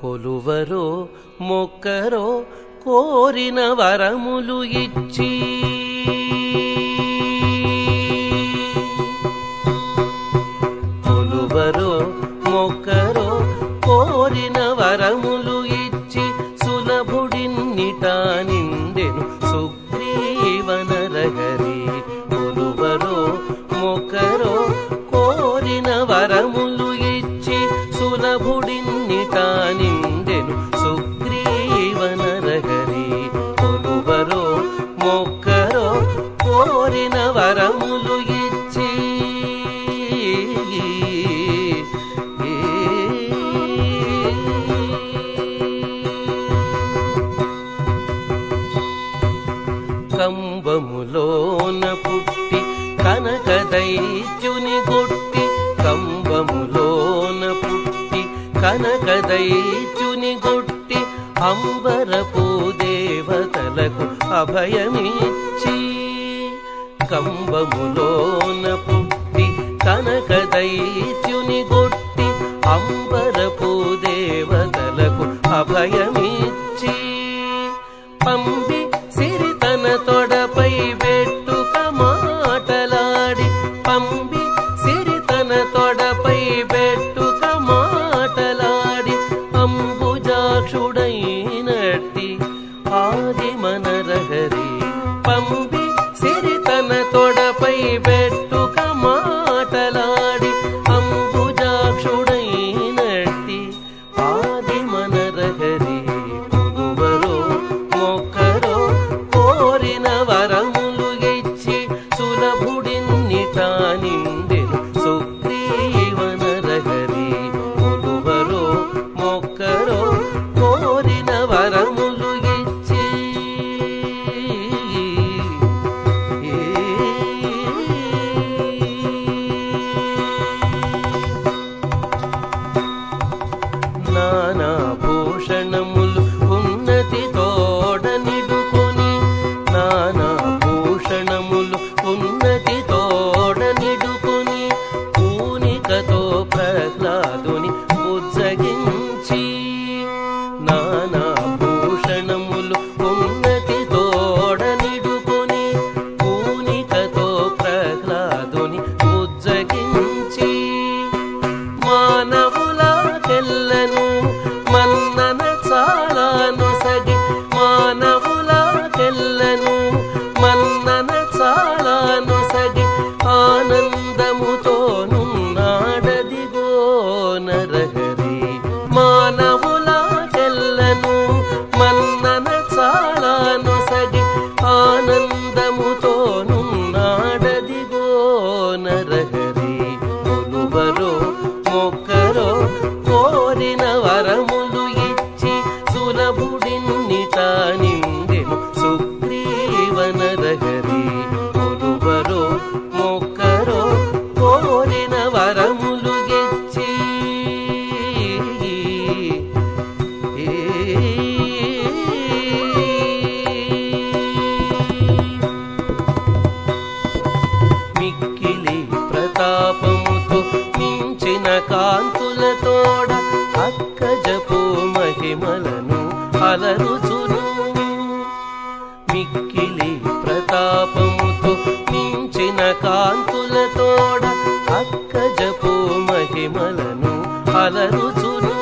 కొలువరో మొక్కరో కోరిన వరములు ఇచ్చి కొలువరో మొక్కరో కోరిన వరములు ఇచ్చి సులభుడిన్నిట నిండెను సుగ్రీవనరహరి కొలువరో మొక్కరో కోరిన వరములు ఇచ్చి సులభుడిన్నిట నిండెను సుగ్రీవనరహరి కొలువరో మొక్కరో కోరిన వరములు ఇచ్చి కంబములోన పుట్టి కనక దైత్యుని గొట్టి కంబములోన పుట్టి కనక దైత్యుని గొట్టి అంబరపు దేవతలకు అభయమిచ్చి కంబములోన పుట్టి కనక దైత్యుని గొట్టి అంబరపు దేవతలకు అభయమిచ్చి పంబి సిరితన తొడపై వెట్టుక మాటలాడి పంబి సిరితన తొడపై వెట్టుక మాటలాడి అంబుజాక్షుడైనట్టి ఆది మనరహరి పంబి సిరితన తొడపై వెట్టుక మాటలాడి అంబుజాక్షుడైనట్టి ఆది మనరహరి కొలువరో మొక్కరో కోరిన వరములు ఇచ్చి సులభుడిన్నిట నిండెను సుగ్రీవనరహరి కొలువరో మొక్కరో కోరిన వరములు ఇచ్చి నానా భూషణములు ఉన్నతి తోడ నిడుకొని నానా భూషణములు ఉన్నతి తోడ నిడుకొని పూనికతో ప్రహ్లాదుని ఉజ్జగించి నానా భూషణములు ఉన్నతి తోడ నిడుకొని పూనికతో ప్రహ్లాదుని ఉజ్జగించి మానవులకెల్లను మన్నన చాలాను సగి మానవులకెల్లను మన్నన చాలాను సగి ఆనందముతోనున్నాడదిగో నరహరి మానవులకెల్లను మన్నన చాలాను సగి ఆనందముతోనున్నాడదిగో నరహరి కొలువరో మొక్కరో కోరిన వరములు ఇచ్చి సులభుడిన్నిట నిండెను సుగ్రీవనరహరి కొలువరో మొక్కరో కోరిన వరములు ఇచ్చి మిక్కిలి ప్రతాపముతో మించిన కాంతులతోడ అక్కజపు మహిమలను అలరుచును మిక్కిలి ప్రతాపముతో మించిన కాంతులతోడ అక్కజపు మహిమలను అలరుచును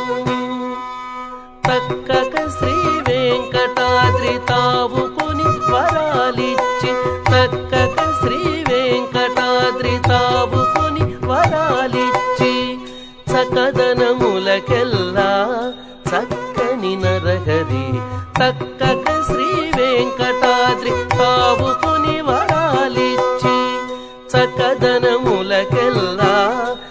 తక్కక శ్రీ వెంకటాద్రి తావుకుని వరాలిచ్చి తక్కక శ్రీ వెంకటాద్రి తావుకుని వరాలిచ్చి చకదనములకెల్లా చక్కని నరహరి తక్కక శ్రీ వెంకటాద్రి తావుకుని వరాలిచ్చి చకదనములకెల్లా